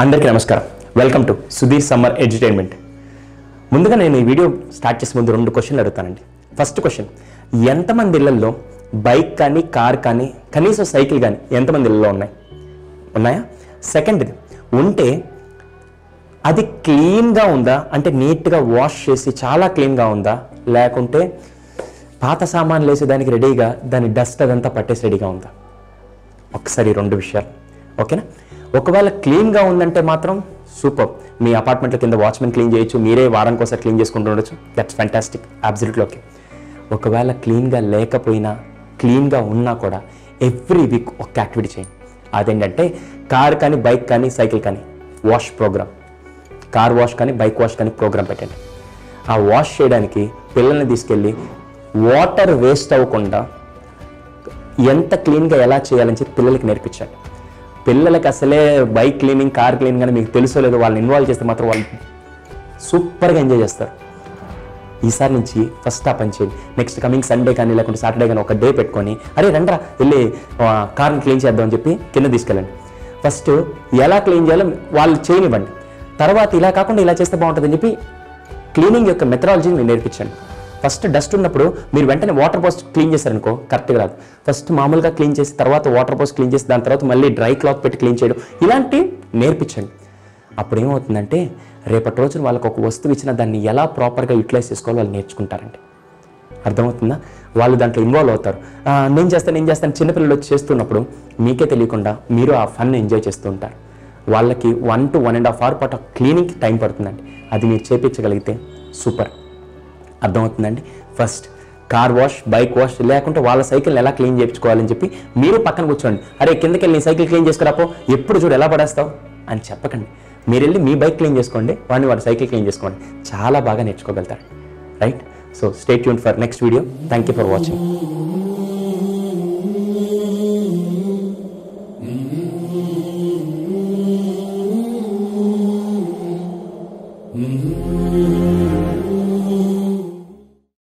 అందరికీ నమస్కారం welcome to Sudheer summer entertainment ముందుగా నేను ఈ వీడియో స్టార్ట్ చేసే ముందు రెండు క్వశ్చన్లు అడుగుతానండి ఫస్ట్ క్వశ్చన్ ఎంతమంది ఇళ్లలో బైక్ కానీ కార్ కానీ కనీసం సైకిల్ కానీ ఎంతమంది ఇళ్ళలో ఉన్నాయి ఉన్నాయా సెకండ్ది ఉంటే అది క్లీన్గా ఉందా అంటే నీట్గా వాష్ చేసి చాలా క్లీన్గా ఉందా లేకుంటే పాత సామాన్లు వేసేదానికి రెడీగా దాని డస్ట్ అదంతా పట్టేసి రెడీగా ఉందా ఒకసారి ఈ రెండు విషయాలు ఓకేనా ఒకవేళ క్లీన్గా ఉందంటే మాత్రం సూపర్ మీ అపార్ట్మెంట్ల కింద వాచ్మెన్ క్లీన్ చేయొచ్చు మీరే వారానికి ఒకసారి క్లీన్ చేసుకుంటూ ఉండొచ్చు దట్స్ ఫ్యాంటాస్టిక్ అబ్సల్యూట్లీ ఓకే ఒకవేళ క్లీన్గా లేకపోయినా క్లీన్గా ఉన్నా కూడా ఎవ్రీ వీక్ ఒక యాక్టివిటీ చేయండి అదేంటంటే కార్ కానీ బైక్ కానీ సైకిల్ కానీ వాష్ ప్రోగ్రామ్ కార్ వాష్ కానీ బైక్ వాష్ కానీ ప్రోగ్రామ్ పెట్టండి ఆ వాష్ చేయడానికి పిల్లల్ని తీసుకెళ్ళి వాటర్ వేస్ట్ అవ్వకుండా ఎంత క్లీన్గా ఎలా చేయాలని చెప్పి పిల్లలకి నేర్పించండి పిల్లలకి అసలే బైక్ క్లీనింగ్ కార్ క్లీనింగ్ అని మీకు తెలుసో లేదో వాళ్ళని ఇన్వాల్వ్ చేస్తే మాత్రం వాళ్ళు సూపర్గా ఎంజాయ్ చేస్తారు ఈసారి నుంచి ఫస్ట్ ఆ పని చేయండి నెక్స్ట్ కమింగ్ సండే కానీ లేకుంటే సాటర్డే కానీ ఒక డే పెట్టుకొని అరే రండ్రా వెళ్ళి ఆ, కార్ని క్లీన్ చేద్దాం అని చెప్పి కింద తీసుకెళ్ళండి ఫస్ట్ ఎలా క్లీన్ చేయాలో వాళ్ళు చేయనివ్వండి తర్వాత ఇలా కాకుండా ఇలా చేస్తే బాగుంటుందని చెప్పి క్లీనింగ్ యొక్క మెథడాలజీని మీరు నేర్పించండి ఫస్ట్ డస్ట్ ఉన్నప్పుడు మీరు వెంటనే వాటర్ పోస్ట్ క్లీన్ చేశారనుకో కరెక్ట్గా రాదు ఫస్ట్ మామూలుగా క్లీన్ చేసి తర్వాత వాటర్ పోస్ట్ క్లీన్ చేసి దాని తర్వాత మళ్ళీ డ్రై క్లాత్ పెట్టి క్లీన్ చేయడం ఇలాంటి నేర్పించండి అప్పుడు ఏమవుతుందంటే రేపటి రోజున వాళ్ళకి ఒక వస్తువు ఇచ్చినా దాన్ని ఎలా ప్రాపర్గా యూటిలైజ్ చేసుకోవాలో వాళ్ళు నేర్చుకుంటారండి అర్థమవుతుందా వాళ్ళు దాంట్లో ఇన్వాల్వ్ అవుతారు "ఆ, నేను చేస్తాను నేను చేస్తాను చిన్నపిల్లలు వచ్చి చేస్తున్నప్పుడు మీకే తెలియకుండా మీరు ఆ ఫన్ ఎంజాయ్ చేస్తూ ఉంటారు వాళ్ళకి one to one and half hour పాటు క్లీనింగ్కి టైం పడుతుందండి అది మీరు చేపించగలిగితే సూపర్ అర్థమవుతుందండి first car wash bike wash లేకుంటే వాళ్ళ సైకిల్ని ఎలా క్లీన్ చేయించుకోవాలని చెప్పి మీరు పక్కన కూర్చోండి అరే కిందకి వెళ్ళి నీ సైకిల్ క్లీన్ చేసుకురాపో ఎప్పుడు చూడు ఎలా పడేస్తావు అని చెప్పకండి మీరు వెళ్ళి మీ బైక్ క్లీన్ చేసుకోండి వాడిని వాడి సైకిల్ క్లీన్ చేసుకోండి చాలా బాగా నేర్చుకోగలుగుతారు right so stay tuned for next video thank you for watching